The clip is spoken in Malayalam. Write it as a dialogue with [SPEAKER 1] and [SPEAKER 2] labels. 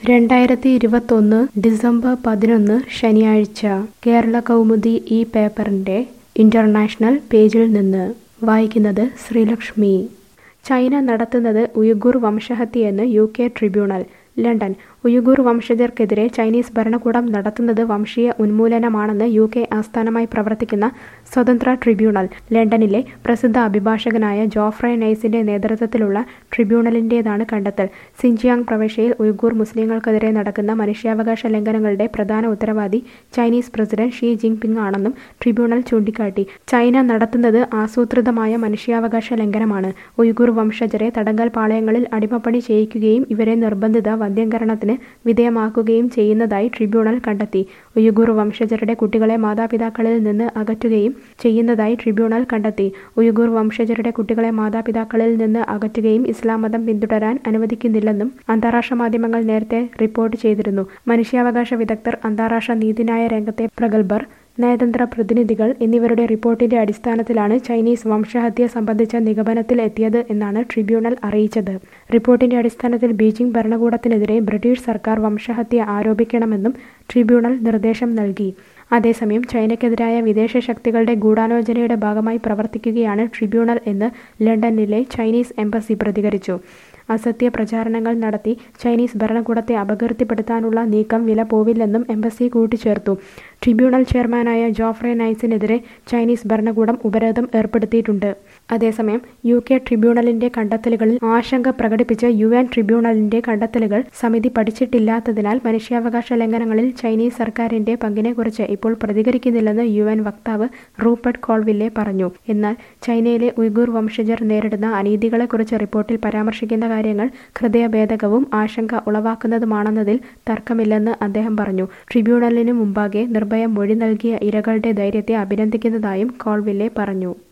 [SPEAKER 1] രണ്ടായിരത്തി ഇരുപത്തൊന്ന് ഡിസംബർ പതിനൊന്ന് ശനിയാഴ്ച കേരള കൗമുദി ഈ പേപ്പറിൻ്റെ ഇൻ്റർനാഷണൽ പേജിൽ നിന്ന് വായിക്കുന്നത് ശ്രീലക്ഷ്മി ചൈന നടത്തുന്നത് ഉയ്ഗുർ വംശഹത്യയെന്ന് U K tribunal London Uyghur വംശജർക്കെതിരെ ചൈനീസ് ഭരണകൂടം നടത്തുന്നത് വംശീയ ഉന്മൂലനമാണെന്ന് യു കെ ആസ്ഥാനമായി പ്രവർത്തിക്കുന്ന സ്വതന്ത്ര ട്രിബ്യൂണൽ ലണ്ടനിലെ പ്രസിദ്ധ അഭിഭാഷകനായ ജോഫ്രെ നൈസിന്റെ നേതൃത്വത്തിലുള്ള ട്രിബ്യൂണലിന്റേതാണ് കണ്ടെത്തൽ സിൻജിയാങ് പ്രവിശ്യയിൽ ഉയ്ഗുർ മുസ്ലിങ്ങൾക്കെതിരെ നടക്കുന്ന മനുഷ്യാവകാശ ലംഘനങ്ങളുടെ പ്രധാന ഉത്തരവാദി ചൈനീസ് പ്രസിഡന്റ് ഷീ ജിൻപിങ് ആണെന്നും ട്രിബ്യൂണൽ ചൂണ്ടിക്കാട്ടി ചൈന നടത്തുന്നത് ആസൂത്രിതമായ മനുഷ്യാവകാശ ലംഘനമാണ് ഉയ്ഗുർ വംശജരെ തടങ്കൽ പാളയങ്ങളിൽ അടിമപ്പണി ചെയ്യിക്കുകയും ഇവരെ നിർബന്ധിത വന്ധ്യംകരണത്തിന് വിധേയമാക്കുകയും ചെയ്യുന്നതായി ട്രിബ്യൂണൽ കണ്ടെത്തി ഉയ്ഗുർ വംശജരുടെ കുട്ടികളെ മാതാപിതാക്കളിൽ നിന്ന് അകറ്റുകയും ചെയ്യുന്നതായി ട്രിബ്യൂണൽ കണ്ടെത്തി ഉയ്ഗുർ വംശജരുടെ കുട്ടികളെ മാതാപിതാക്കളിൽ നിന്ന് അകറ്റുകയും ഇസ്ലാം മതം പിന്തുടരാൻ അനുവദിക്കുന്നില്ലെന്നും അന്താരാഷ്ട്ര മാധ്യമങ്ങൾ നേരത്തെ റിപ്പോർട്ട് ചെയ്തിരുന്നു മനുഷ്യാവകാശ വിദഗ്ധർ അന്താരാഷ്ട്ര നീതിന്യായ രംഗത്തെ പ്രഗത്ഭർ നയതന്ത്ര പ്രതിനിധികൾ എന്നിവരുടെ റിപ്പോർട്ടിന്റെ അടിസ്ഥാനത്തിലാണ് ചൈനീസ് വംശഹത്യ സംബന്ധിച്ച നിഗമനത്തിൽ എത്തിയത് എന്നാണ് ട്രിബ്യൂണൽ അറിയിച്ചത് റിപ്പോർട്ടിന്റെ അടിസ്ഥാനത്തിൽ ബീജിംഗ് ഭരണകൂടത്തിനെതിരെ ബ്രിട്ടീഷ് സർക്കാർ വംശഹത്യ ആരോപിക്കണമെന്നും ട്രിബ്യൂണൽ നിർദ്ദേശം നൽകി അതേസമയം ചൈനയ്ക്കെതിരായ വിദേശ ശക്തികളുടെ ഗൂഢാലോചനയുടെ ഭാഗമായി പ്രവർത്തിക്കുകയാണ് ട്രിബ്യൂണൽ എന്ന് ലണ്ടനിലെ ചൈനീസ് എംബസി പ്രതികരിച്ചു അസത്യ പ്രചാരണങ്ങൾ നടത്തി ചൈനീസ് ഭരണകൂടത്തെ അപകീർത്തിപ്പെടുത്താനുള്ള നീക്കം വില പോവില്ലെന്നും എംബസി കൂട്ടിച്ചേർത്തു ട്രിബ്യൂണൽ ചെയർമാനായ ജോഫ്രെ നൈസിനെതിരെ ചൈനീസ് ഭരണകൂടം ഉപരോധം ഏർപ്പെടുത്തിയിട്ടുണ്ട് അതേസമയം യു കെ ട്രിബ്യൂണലിന്റെ കണ്ടെത്തലുകളിൽ ആശങ്ക പ്രകടിപ്പിച്ച യു എൻ ട്രിബ്യൂണലിന്റെ കണ്ടെത്തലുകൾ സമിതി പഠിച്ചിട്ടില്ലാത്തതിനാൽ മനുഷ്യാവകാശ ലംഘനങ്ങളിൽ ചൈനീസ് സർക്കാരിന്റെ പങ്കിനെക്കുറിച്ച് ഇപ്പോൾ പ്രതികരിക്കുന്നില്ലെന്ന് യു എൻ വക്താവ് റൂപ്പർട്ട് കോൾവില്ലെ പറഞ്ഞു എന്നാൽ ചൈനയിലെ ഉയ്ഗൂർ വംശജർ നേരിടുന്ന അനീതികളെക്കുറിച്ച് റിപ്പോർട്ടിൽ പരാമർശിക്കുന്ന കാര്യങ്ങൾ ഹൃദയഭേദകവും ആശങ്ക ഉളവാക്കുന്നതുമാണെന്നതിൽ തർക്കമില്ലെന്ന് അദ്ദേഹം പറഞ്ഞു ട്രിബ്യൂണലിന് മുമ്പാകെ നിർഭയം മൊഴി നൽകിയ ഇരകളുടെ ധൈര്യത്തെ അഭിനന്ദിക്കുന്നതായും കോൾവില്ലെ പറഞ്ഞു